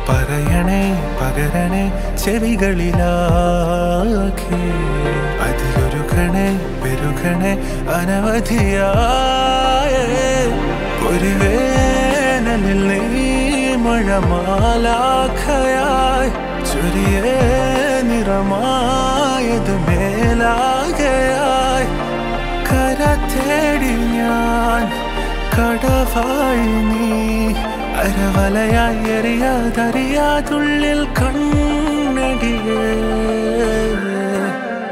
പറയണേ പകരണേ ചെവികളിലാകെ അതിലൊരുകണേ പെരുകണേ അനവധിയായ ഒരു വേനലിൽ നീ മഴമാലാഖയായി ചൊരിയേ നിറമായത് മേലാകയായി കര തേടി ഞാൻ കടവായി നീ അരവലയായി എറിയാതറിയാതുള്ളിൽ കണ്ണടിയേ